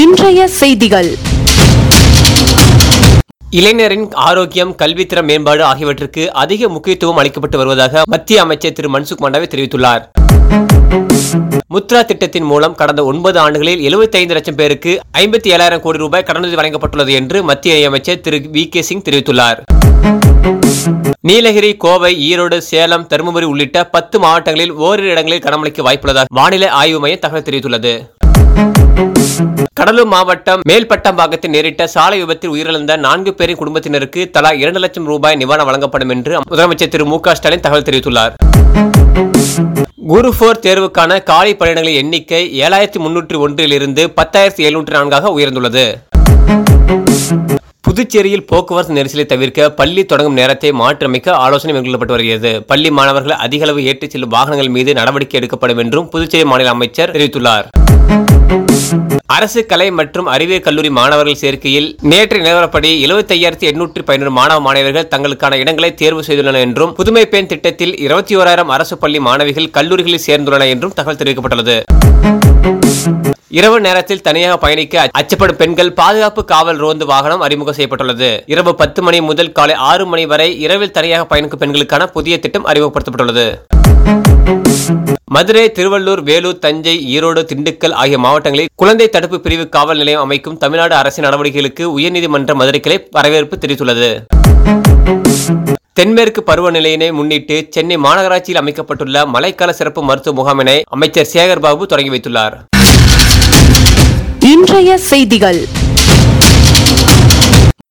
இன்றைய செய்திகள் இளைஞரின் ஆரோக்கியம் கல்வித்திற மேம்பாடு ஆகியவற்றுக்கு அதிக முக்கியத்துவம் அளிக்கப்பட்டு வருவதாக மத்திய அமைச்சர் திரு மன்சுக் மண்டாவி தெரிவித்துள்ளார் முத்ரா திட்டத்தின் மூலம் கடந்த ஒன்பது ஆண்டுகளில் 75 லட்சம் பேருக்கு ஐம்பத்தி ஏழாயிரம் கோடி ரூபாய் கடனுதவி வழங்கப்பட்டுள்ளது என்று மத்திய இணையமைச்சர் திரு வி கே சிங் தெரிவித்துள்ளார் நீலகிரி கோவை ஈரோடு சேலம் தருமபுரி உள்ளிட்ட பத்து மாவட்டங்களில் ஓரிரு இடங்களில் கனமழைக்கு வாய்ப்புள்ளதாக வானிலை ஆய்வு மையம் தகவல் தெரிவித்துள்ளது கடலூர் மாவட்டம் மேல்பட்டம்பாக்கத்தில் நேரிட்ட சாலை விபத்தில் உயிரிழந்த நான்கு பேரின் குடும்பத்தினருக்கு தலா இரண்டு லட்சம் ரூபாய் நிவாரணம் வழங்கப்படும் என்று முதலமைச்சர் திரு மு க ஸ்டாலின் தகவல் தெரிவித்துள்ளார் குரு போர் தேர்வுக்கான காலி பணியிடங்களின் எண்ணிக்கை ஏழாயிரத்தி முன்னூற்றி ஒன்றில் இருந்து பத்தாயிரத்தி எழுநூற்றி நான்காக உயர்ந்துள்ளது புதுச்சேரியில் போக்குவரத்து நெரிசலை தவிர்க்க பள்ளி தொடங்கும் நேரத்தை மாற்றியமைக்க ஆலோசனை மேற்கொள்ளப்பட்டு வருகிறது பள்ளி மாணவர்கள் அதிக அளவு ஏற்றிச் செல்லும் வாகனங்கள் மீது நடவடிக்கை எடுக்கப்படும் என்றும் புதுச்சேரி மாநில அமைச்சர் தெரிவித்துள்ளார் அரசு கலை மற்றும் அறிவியல் கல்லூரி மாணவர்கள் சேர்க்கையில் நேற்று நிலவரப்படி எழுபத்தி ஐயாயிரத்தி எண்ணூற்றி பதினொரு மாணவ மாணவியர்கள் தங்களுக்கான இடங்களை தேர்வு செய்துள்ளனர் என்றும் புதுமை பெண் திட்டத்தில் இருபத்தி ஓராயிரம் அரசு பள்ளி மாணவிகள் கல்லூரிகளில் சேர்ந்துள்ளனர் என்றும் தகவல் தெரிவிக்கப்பட்டுள்ளது இரவு நேரத்தில் தனியாக பயணிக்க அச்சப்படும் பெண்கள் பாதுகாப்பு காவல் ரோந்து வாகனம் அறிமுகம் செய்யப்பட்டுள்ளது இரவு பத்து மணி முதல் காலை ஆறு மணி வரை இரவில் தனியாக பயணிக்கும் பெண்களுக்கான புதிய திட்டம் அறிமுகப்படுத்தப்பட்டுள்ளது மதுரை திருவள்ளூர் வேலூர் தஞ்சை ஈரோடு திண்டுக்கல் ஆகிய மாவட்டங்களில் குழந்தை தடுப்பு பிரிவு காவல் நிலையம் அமைக்கும் தமிழ்நாடு அரசின் நடவடிக்கைகளுக்கு உயர்நீதிமன்ற மதுரை கிளை வரவேற்பு தெரிவித்துள்ளது தென்மேற்கு பருவநிலையினை முன்னிட்டு சென்னை மாநகராட்சியில் அமைக்கப்பட்டுள்ள மழைக்கால சிறப்பு மருத்துவ முகாமினை அமைச்சர் சேகர் பாபு தொடங்கி வைத்துள்ளார் இன்றைய செய்திகள்